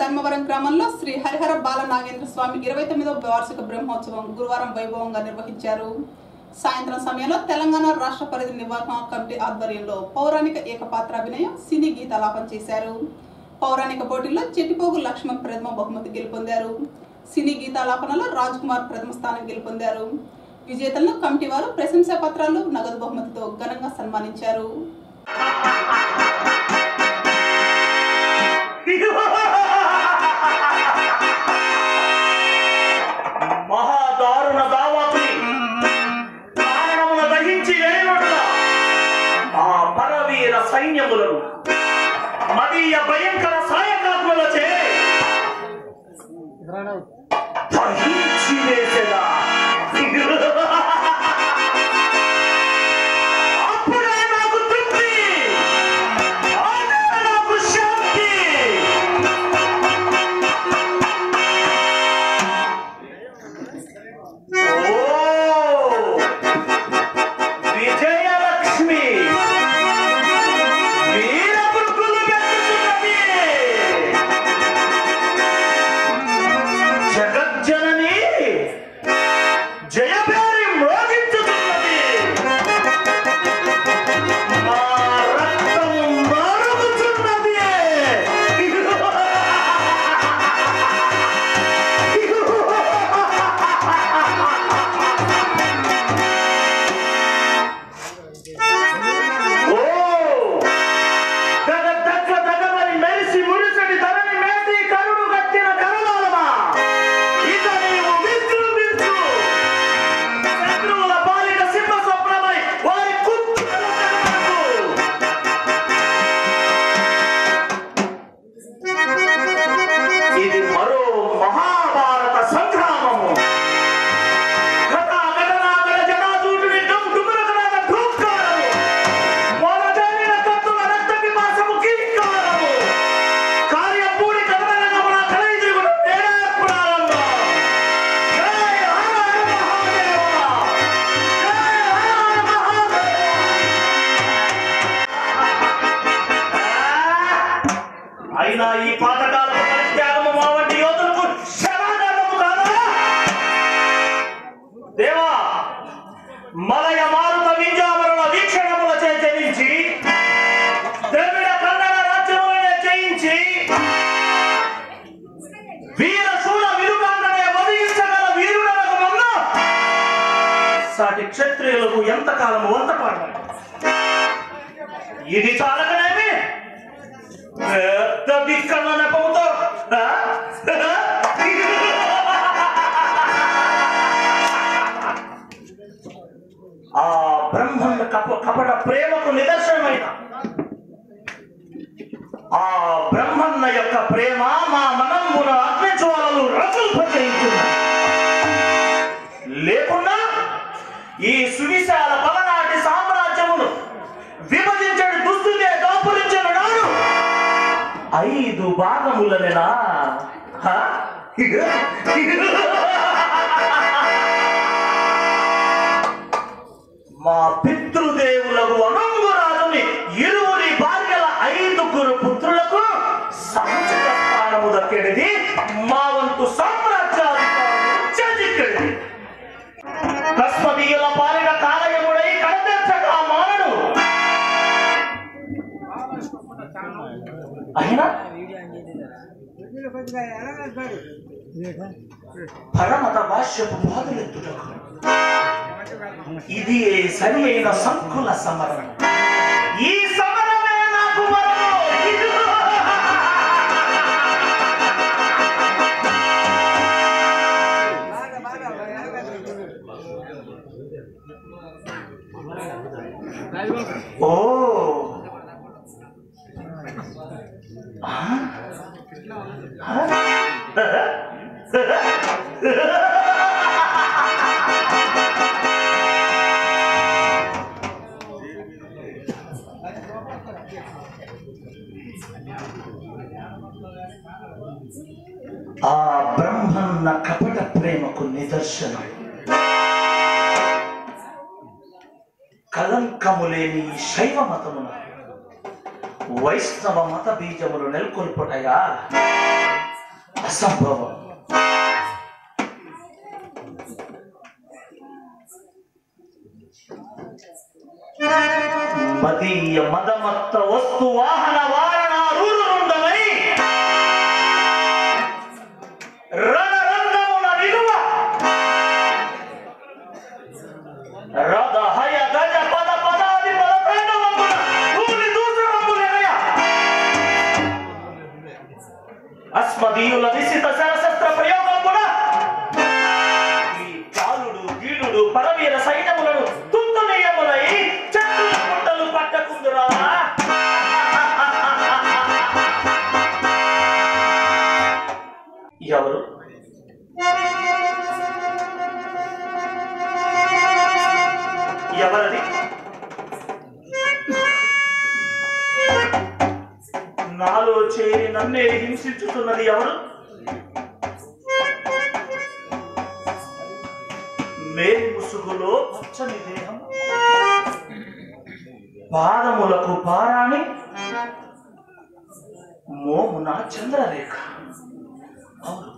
ధర్మవరం గ్రామంలో శ్రీ హరిహర బాల నాగేంద్ర స్వామి ఇరవై తొమ్మిదవ వార్షిక బ్రహ్మోత్సవం గురువారం వైభవంగా నిర్వహించారు సాయంత్రం సమయంలో తెలంగాణ రాష్ట్ర పరిధి నివారణ కమిటీ ఆధ్వర్యంలో పౌరాణిక ఏకపాత్ర అభినయం సినీ గీతాలాపన చేశారు పౌరాణిక పోటీల్లో చెట్టిపోగు లక్ష్మణ్ ప్రథమ బహుమతి గెలుపొందారు సినీ గీతాలాపనలో రాజ్ కుమార్ ప్రథమ స్థానం గెలుపొందారు విజేతలను కమిటీ వారు ప్రశంసా పత్రాలు నగదు బహుమతితో ఘనంగా సన్మానించారు మహాదారుణ దావాతుని కారణమున దహించి వేయనట్ల ఆ పరవీర సైన్యములను మదీయ భయంకర సాయకాత్మలచే దహించి వేసెదా అప్పుడే నాకు తృప్తి అదే నాకు శాంతి ఓ విజయలక్ష్మి వీరపురుగులు పెట్టుతున్నది జగజ్జనని జయభేరి మ్రోగించుతున్నది మా రక్తం మరుగుతున్నది ఓ దగ దగ దగమని మెరిసి మురిసని ధరని మేటి కరుడు కట్టిన కరవాలమా ఇక నీవు విజృంభించు శత్రువుల పాలిట సింహ స్వప్నమై వారి కుత్తులను తెగనకు. ఇది మరో మహాభారత సంగ్రామము ఘటా ఘటనాగల జనాదూటుని డుమ్ డుమురగలాగ ఢూంకారము. మొదటైన కత్తుల రక్త పిపాసము కింకారము. కార్యపూడి కథనగమన కలయిదిగుడు నేడార్పుడాలంబ. జై హర హర మహాదేవ. జై హర హర మహాదేవ. ఆ! అయినా ఈ పాతకాలపు పరిత్యాగము మా వంటి యోధులకు శరాఘాతము కాదా దేవా మలయ మారుత వింజామరుల వీక్షణముల చేయించి ద్రవిడ కన్నడ రాజ్యములనే చేయించి వీర శూల విరుగాండనే వదిలించగల వీరుడలకు మొన్న సాటి క్షత్రియులకు ఎంతకాలము వంత పాడాలి ఇది చాలకనేమి పెద్ద దిక్కన్న నెపముతో ఆ? ఆ బ్రహ్మన్న కప కపట ప్రేమకు నిదర్శనమైన ఆ బ్రహ్మన్న యొక్క ప్రేమ మా మనమ్మున అగ్నిజ్వాలలు రగుల్పచేయించును లేకున్నా ఈ సువిశాల పలనాటి సామ్రాజ్యమును విభజించని దుస్తులే దాపురించిన నాడు ఐదు భాగములనేనా హ? మా పితృదేవులకు అనంగురాజుని ఇరువురి భార్యల ఐదుగురు పుత్రులకు సముచిత స్థానము దక్కెడిది మా వంతు సామ్రాజ్యాధికారులు చదిక్కెడిది కస్మదీయుల పాలిన కాలయముడై కడతెచ్చగా మానడు అయినా పరమత భాష్యపు బాధలెత్తుటకు ఇది సరి అయిన సంకుల సమరం ఈ సమరమే నాకు మరో ఓ ఆ? ఆ బ్రహ్మన్న కపట ప్రేమకు నిదర్శనం కలంకము లేని ఈ శైవ మతమున వైష్ణవ మత బీజములు నెలకొల్పుటయా అసంభవం మదీయ మదమత్త వస్తు వాహన వారణ రూరుండమై రణరంగముల నిలువ రథ హయ గజ పద పదాది పద ప్రణవముల భూమి దూసరములెనయ అస్మదీయుల నిశిత శరశస్త్ర ప్రయోగం కూడా ఈ కాలుడు గీలుడు పరవీర సైన్యములను తుంతునీయములై చెట్టుల పుట్టలు పట్టకుందురా ఎవరు ఎవరది నాలో చేరి నన్నే హింసించుతున్నది ఎవరు మేలి ముసుగులో పచ్చని దేహం పాదములకు పారాణి మోమున చంద్రరేఖ అవును